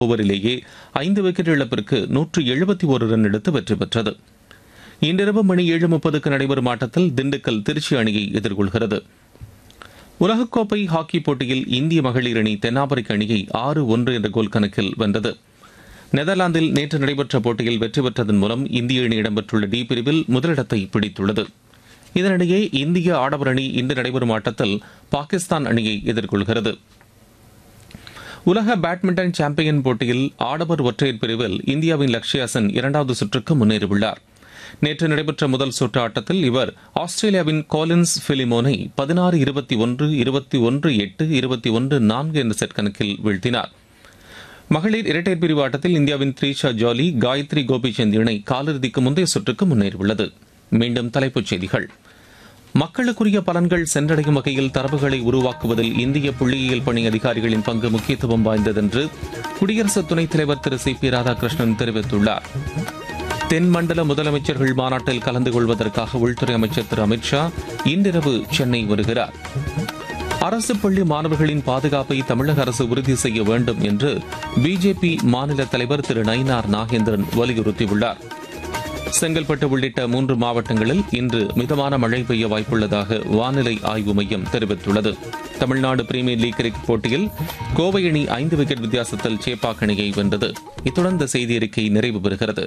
ஓவரிலேயே ஐந்து விக்கெட் இழப்பிற்கு நூற்று எழுபத்தி ஒரு ரன் எடுத்து வெற்றி பெற்றது இன்றிரவு மணி ஏழு முப்பதுக்கு நடைபெறும் ஆட்டத்தில் திண்டுக்கல் திருச்சி அணியை எதிர்கொள்கிறது உலகக்கோப்பை ஹாக்கி போட்டியில் இந்திய மகளிர் அணி தென்னாப்பிரிக்க அணியை ஆறு ஒன்று என்ற கோல் கணக்கில் வென்றது நெதர்லாந்தில் நேற்று நடைபெற்ற போட்டியில் வெற்றி பெற்றதன் மூலம் இந்திய அணி இடம்பெற்றுள்ள டி பிரிவில் முதலிடத்தை பிடித்துள்ளது இதனிடையே இந்திய ஆடவர் அணி இன்று நடைபெறும் ஆட்டத்தில் பாகிஸ்தான் அணியை எதிர்கொள்கிறது உலக பேட்மிண்டன் சாம்பியன் போட்டியில் ஆடவர் ஒற்றையர் பிரிவில் இந்தியாவின் லக்ஷ்யா சென் இரண்டாவது சுற்றுக்கு முன்னேறியுள்ளார் நேற்று நடைபெற்ற முதல் சுற்று ஆட்டத்தில் இவர் ஆஸ்திரேலியாவின் கோலின்ஸ் பிலிமோனை பதினாறு இருபத்தி ஒன்று இருபத்தி ஒன்று எட்டு இருபத்தி ஒன்று நான்கு என்ற செட் கணக்கில் வீழ்த்தினார் மகளிர் இரட்டையர் பிரிவு ஆட்டத்தில் இந்தியாவின் த்ரீஷா ஜாலி காயத்ரி கோபிச்சந்த் இணை காலிறுதிக்கு முந்தைய சுற்றுக்கு முன்னேறியுள்ளது மீண்டும் தலைப்புச் செய்திகள் மக்களுக்குரிய பலன்கள் சென்றடையும் வகையில் தரவுகளை உருவாக்குவதில் இந்திய புள்ளியியல் பணி அதிகாரிகளின் பங்கு முக்கியத்துவம் வாய்ந்ததென்று குடியரசு துணைத் தலைவர் திரு சி பி ராதாகிருஷ்ணன் தெரிவித்துள்ளார் தென்மண்டல முதலமைச்சர்கள் மாநாட்டில் கலந்து கொள்வதற்காக உள்துறை அமைச்சர் திரு அமித்ஷா இன்றிரவு சென்னை வருகிறார் அரசு பள்ளி மாணவர்களின் பாதுகாப்பை தமிழக அரசு உறுதி செய்ய வேண்டும் என்று பிஜேபி மாநில தலைவர் திரு நயினார் நாகேந்திரன் வலியுறுத்தியுள்ளார் செங்கல்பட்டு உள்ளிட்ட மூன்று மாவட்டங்களில் இன்று மிதமான மழை பெய்ய வாய்ப்புள்ளதாக வானிலை ஆய்வு மையம் தெரிவித்துள்ளது தமிழ்நாடு பிரீமியர் லீக் கிரிக்கெட் போட்டியில் கோவை அணி ஐந்து விக்கெட் வித்தியாசத்தில் சேப்பாக் அணியை வென்றது இத்துடன் இந்த செய்தி அறிக்கை நிறைவு பெறுகிறது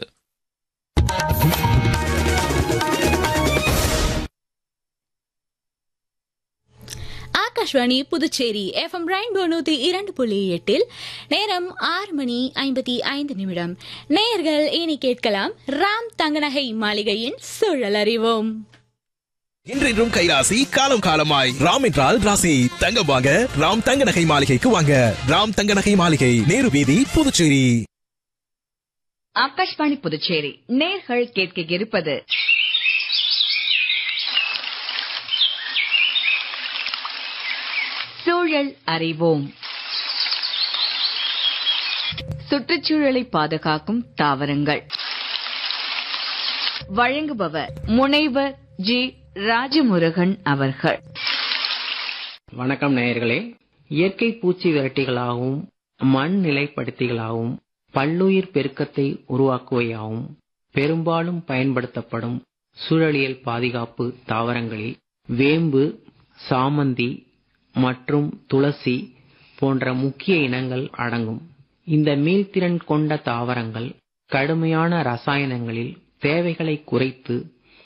ஆகாஷ்வாணி புதுச்சேரி எஃப்எம் ரெயின்போ நூத்தி இரண்டு புள்ளி எட்டில் நேரம் ஆறு மணி ஐம்பத்தி ஐந்து நிமிடம் நேயர்கள் இனி கேட்கலாம் ராம் தங்கநகை மாளிகையின் சூழல் அறிவோம் இன்றைக்கும் கைராசி காலம் காலமாய் ராம் என்றால் ராசி தங்கம் வாங்க ராம் தங்க நகை மாளிகைக்கு வாங்க ராம் தங்க நகை மாளிகை நேரு வீதி புதுச்சேரி ஆகாஷ்வாணி புதுச்சேரி நேர்கள் கேட்க இருப்பது சூழல் அறிவோம் சுற்றுச்சூழலை பாதுகாக்கும் தாவரங்கள் வழங்குபவர் முனைவர் ஜி ராஜமுருகன் அவர்கள் வணக்கம் நேயர்களே இயற்கை பூச்சி விரட்டிகளாகவும் மண் நிலைப்படுத்திகளாகவும் பல்லுயிர் பெருக்கத்தை உருவாக்குவையாகவும் பெரும்பாலும் பயன்படுத்தப்படும் சூழலியல் பாதுகாப்பு தாவரங்களில் வேம்பு சாமந்தி மற்றும் துளசி போன்ற முக்கிய இனங்கள் அடங்கும் இந்த மீள்திறன் கொண்ட தாவரங்கள் கடுமையான ரசாயனங்களில் தேவைகளை குறைத்து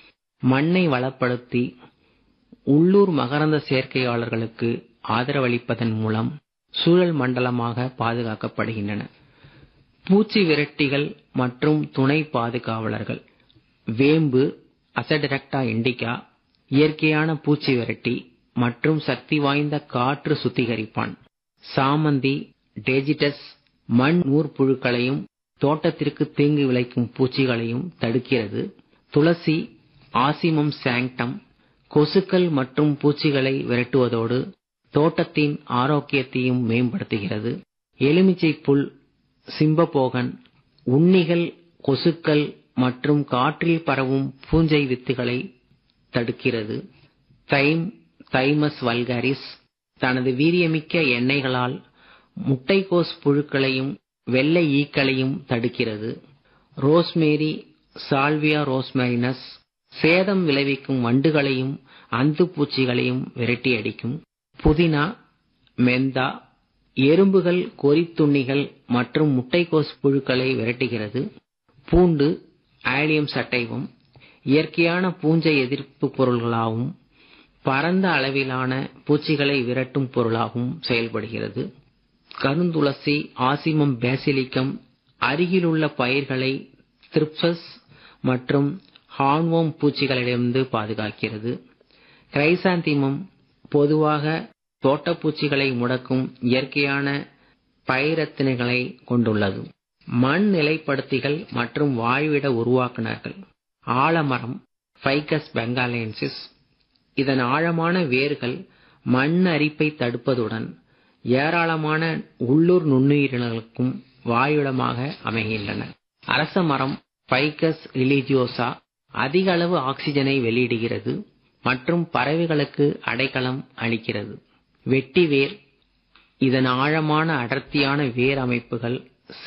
மண்ணை வளப்படுத்தி உள்ளூர் மகரந்த சேர்க்கையாளர்களுக்கு ஆதரவளிப்பதன் மூலம் சூழல் மண்டலமாக பாதுகாக்கப்படுகின்றன பூச்சி விரட்டிகள் மற்றும் துணை பாதுகாவலர்கள் வேம்பு அசடிரக்டா இண்டிகா இயற்கையான பூச்சி விரட்டி மற்றும் சக்தி வாய்ந்த காற்று சுத்திகரிப்பான் சாமந்தி டேஜிட்டஸ் மண் நூற்புழுக்களையும் தோட்டத்திற்கு தீங்கு விளைக்கும் பூச்சிகளையும் தடுக்கிறது துளசி ஆசிமம் சாங்டம் கொசுக்கள் மற்றும் பூச்சிகளை விரட்டுவதோடு தோட்டத்தின் ஆரோக்கியத்தையும் மேம்படுத்துகிறது எலுமிச்சை புல் சிம்பபோகன் உண்ணிகள் கொசுக்கள் மற்றும் காற்றில் பரவும் பூஞ்சை வித்துகளை தடுக்கிறது தைம் தைமஸ் வல்காரிஸ் தனது வீரியமிக்க எண்ணெய்களால் முட்டைக்கோஸ் புழுக்களையும் வெள்ளை ஈக்களையும் தடுக்கிறது ரோஸ்மேரி சால்வியா ரோஸ்மேரினஸ் சேதம் விளைவிக்கும் வண்டுகளையும் அந்து பூச்சிகளையும் விரட்டி அடிக்கும் புதினா மெந்தா எறும்புகள் கொறித்துண்ணிகள் மற்றும் முட்டைக்கோஸ் புழுக்களை விரட்டுகிறது பூண்டு ஆலியம் சட்டைவம் இயற்கையான பூஞ்சை எதிர்ப்பு பொருள்களாகவும் பரந்த அளவிலான பூச்சிகளை விரட்டும் பொருளாகவும் செயல்படுகிறது கருந்துளசி ஆசிமம் பேசிலிக்கம் அருகிலுள்ள பயிர்களை த்ரிப்சஸ் மற்றும் ஹார்ன்வோம் பூச்சிகளிடமிருந்து பாதுகாக்கிறது கிரைசாந்திமம் பொதுவாக தோட்டப்பூச்சிகளை முடக்கும் இயற்கையான பயிரத்தினைகளை கொண்டுள்ளது மண் நிலைப்படுத்திகள் மற்றும் வாழ்விட உருவாக்குனர்கள் ஆலமரம் ஃபைகஸ் பெங்காலேன்சிஸ் இதன் ஆழமான வேர்கள் மண் அரிப்பை தடுப்பதுடன் ஏராளமான உள்ளூர் நுண்ணுயிரினங்களுக்கும் வாயுடமாக அமைகின்றன அரச மரம் ஃபைகஸ் ரிலிஜியோசா அதிக அளவு ஆக்சிஜனை வெளியிடுகிறது மற்றும் பறவைகளுக்கு அடைக்கலம் அளிக்கிறது வெட்டி வேர் இதன் ஆழமான அடர்த்தியான வேர் அமைப்புகள்